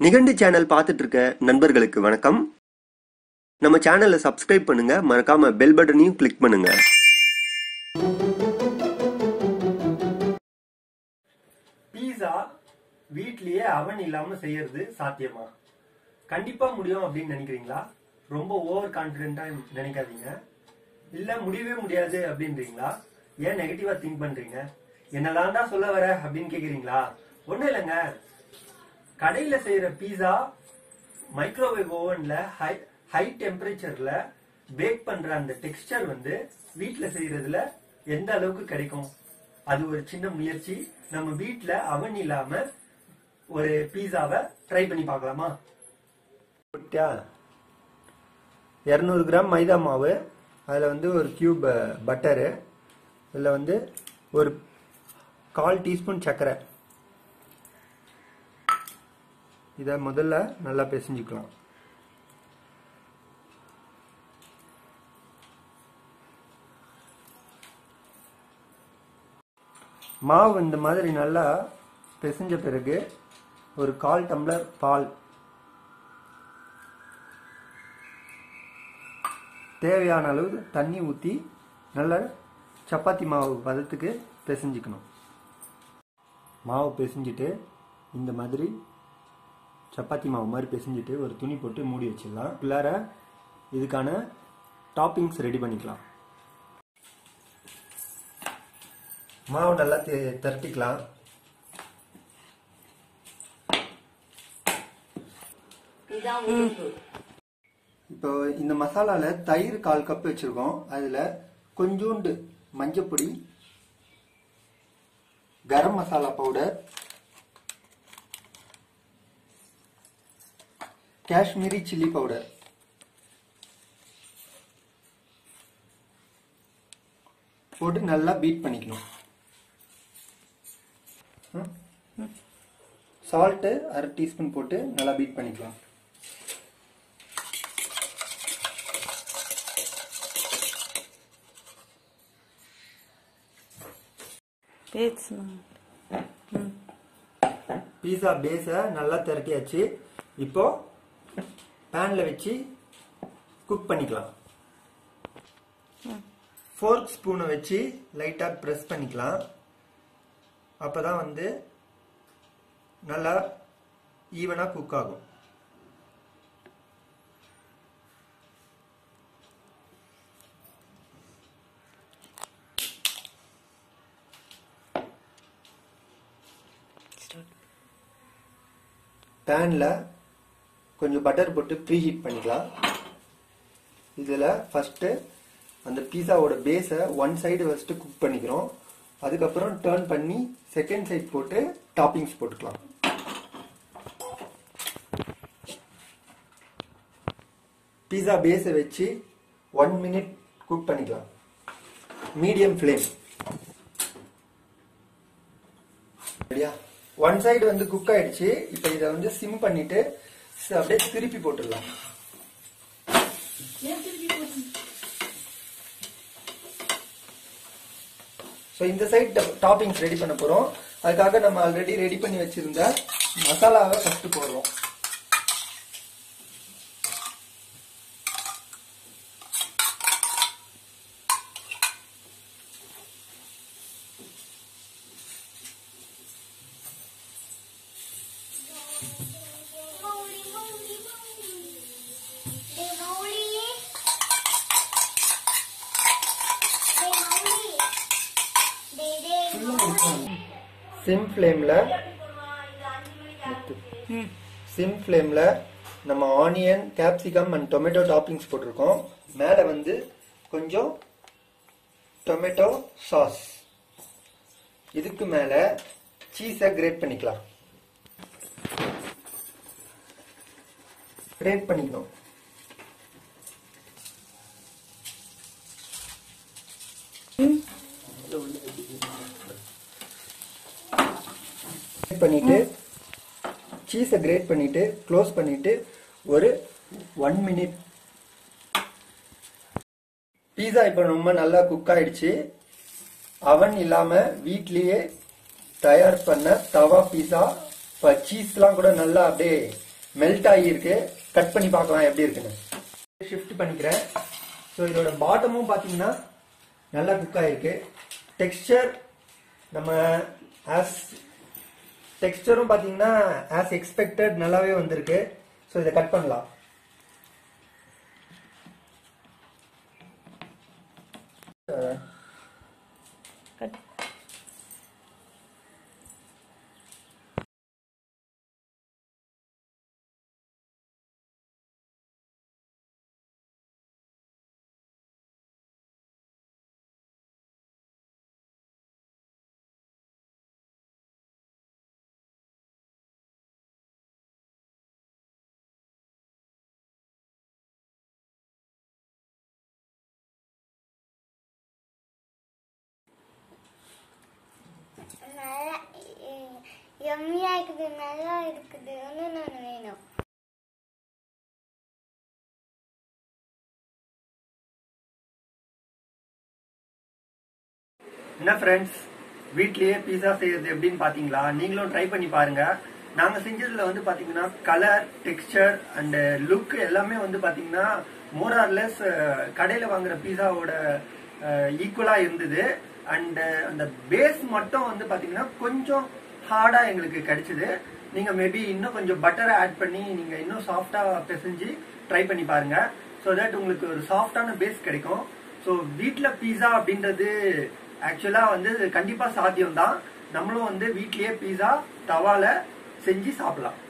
நிகண்டு channel பார்த்துட்டு இருக்க நண்பர்களுக்கு வணக்கம் நம்ம சேனலை சப்ஸ்கிரைப் பண்ணுங்க மறக்காம பெல் பட்டனையும் கிளிக் பண்ணுங்க பீஸா வீட்லயே அவன் இல்லாம செய்யறது சாத்தியமா கண்டிப்பா முடியும் அப்படின்னு நினைக்கிறீங்களா ரொம்ப ஓவர் கான்பிடென்டா நினைக்காதீங்க இல்ல முடியவே முடியாது அப்படின்றீங்களா ஏன் நெகட்டிவா திங்க் பண்றீங்க என்னதான்டா சொல்ல வர அப்படின்னு கேக்குறீங்களா ஒண்ணும் இல்லைங்க கடையில செய்யற பீஸா மைக்ரோவேவ் ஓவன்ல ஹை ஹை டெம்பரேச்சர்ல பேக் பண்ற அந்த டெக்ஸ்டர் வந்து வீட்ல செய்யறதுல எந்த அளவுக்கு கிடைக்கும் அது ஒரு சின்ன முயற்சி நம்ம வீட்ல அவன் இல்லாம ஒரு பீஸாவை ட்ரை பண்ணி பார்க்கலாமா இரநூறு கிராம் மைதா மாவு அதில் வந்து ஒரு கியூப் பட்டரு இதில் வந்து ஒரு கால் டீஸ்பூன் சர்க்கரை இதை முதல்ல நல்லா பிசைஞ்சுக்கலாம் மாவு இந்த மாதிரி நல்லா பிசைஞ்ச பிறகு ஒரு கால் டம்ளர் பால் தேவையான அளவு தண்ணி ஊற்றி நல்லா சப்பாத்தி மாவு பதத்துக்கு பிசைஞ்சுக்கணும் மாவு பிசைஞ்சிட்டு இந்த மாதிரி சப்பாத்தி மாவு மாதிரி பிசைஞ்சிட்டு ஒரு துணி போட்டு மூடி வச்சிடலாம் உள்ளார இதுக்கான டாப்பிங்ஸ் ரெடி பண்ணிக்கலாம் மாவு நல்லா தெ- திரட்டிக்கலாம் இதான் உளுந்து இப்போ இந்த மசாலால தயிர் கால் கப் வச்சிருக்கோம் அதுல கொஞ்சோண்டு மஞ்சப்பொடி garam masala powder Kashmiri chilli powder போட்டு நல்லா பீட் பண்ணிக்கணும் சால்ட்டு அரை டீஸ்பூன் போட்டு நல்லா பீட் பண்ணிக்கலாம் பேசணும் பீஸா பேஸை நல்லா திரட்டியாச்சு இப்போ பேனில் வச்சு குக் பண்ணிக்கலாம் ஃபோர்க் ஸ்பூனை வச்சு லைட்டாக ப்ரெஸ் பண்ணிக்கலாம் அப்பதான் வந்து நல்லா ஈவனாக குக் ஆகும் பேனில் கொஞ்சம் பட்டர் போட்டு ப்ரீ ஹீட் பண்ணிக்கலாம் இதில் ஃபஸ்ட்டு அந்த பீஸாவோட பேஸை ஒன் சைடு ஃபஸ்ட்டு குக் பண்ணிக்கிறோம் அதுக்கப்புறம் டேர்ன் பண்ணி செகண்ட் சைடு போட்டு டாப்பிங்ஸ் போட்டுக்கலாம் பீஸா பேஸை வச்சு ஒன் மினிட் குக் பண்ணிக்கலாம் மீடியம் ஃப்ளேம் சரியா ஒன் சைடு வந்து குக் ஆயிடுச்சு இப்போ இதை வந்து சிம் பண்ணிட்டு ச- அப்படியே திருப்பி போட்டுடலாம் ஸோ இந்த சைட் டாப்பிங்ஸ் ரெடி பண்ண போறோம் அதுக்காக நம்ம ஆல்ரெடி ரெடி பண்ணி வச்சிருந்த மசாலாவை ஃபர்ஸ்ட் போடுறோம் Holy, holy, holy. Hey, holy. Hey, holy. Day, day, holy. Sim ஃப்ளேம்ல சிம் ஃப்ளேம்ல நம்ம onion capsicum and tomato toppings போட்டிருக்கோம் மேலே வந்து கொஞ்சம் டொமேட்டோ சாஸ் இதுக்கு மேலே சீஸை கிரேட் பண்ணிக்கலாம் கிரேட் பண்ணிக்கணும் கிரேட் பண்ணிட்டு சீஸை கிரேட் பண்ணிட்டு க்ளோஸ் பண்ணிட்டு ஒரு ஒன் மினிட் பீஸா இப்போ ரொம்ப நல்லா குக் ஆயிடுச்சு அவன் இல்லாம வீட்லயே தயார் பண்ண தவா பீஸா இப்போ சீஸ்லாம் கூட நல்லா அப்படியே மெல்ட் ஆகியிருக்கு கட் பண்ணி பார்க்கலாம் எப்படி இருக்குன்னு ஷிஃப்ட் பண்ணிக்கிறேன் ஸோ இதோட பாட்டமும் பார்த்தீங்கன்னா நல்லா குக் ஆகிருக்கு டெக்ஸ்சர் நம்ம ஆஸ் டெக்ஸ்டரும் பார்த்தீங்கன்னா ஆஸ் எக்ஸ்பெக்டட் நல்லாவே வந்திருக்கு ஸோ இதை கட் பண்ணலாம் கட் நல்லா எம்மியா இருக்குது நல்லா இருக்குது இன்னும் நான் வேணும் என்ன ஃப்ரெண்ட்ஸ் வீட்லயே பீஸா செய்யறது எப்படின்னு பாத்தீங்களா நீங்களும் ட்ரை பண்ணி பாருங்க நாங்க செஞ்சதுல வந்து பாத்தீங்கன்னா கலர் டெக்ஸ்சர் அண்ட் லுக் எல்லாமே வந்து பாத்தீங்கன்னா மோர் ஆர்லெஸ் கடையில வாங்குற பீஸாவோட ஈக்குவலா இருந்தது அண்ட் அந்த பேஸ் மட்டும் வந்து பாத்தீங்கன்னா கொஞ்சம் ஹார்டா எங்களுக்கு கிடைச்சது நீங்க மேபி இன்னும் கொஞ்சம் பட்டரை ஆட் பண்ணி நீங்க இன்னும் சாஃப்டா பிசைஞ்சு ட்ரை பண்ணி பாருங்க ஸோ தட் உங்களுக்கு ஒரு சாஃப்டான பேஸ் கிடைக்கும் ஸோ வீட்ல பீஸா அப்படின்றது ஆக்சுவலா வந்து கண்டிப்பா சாத்தியம் தான் நம்மளும் வந்து வீட்லயே பீஸா தவால செஞ்சு சாப்பிடலாம்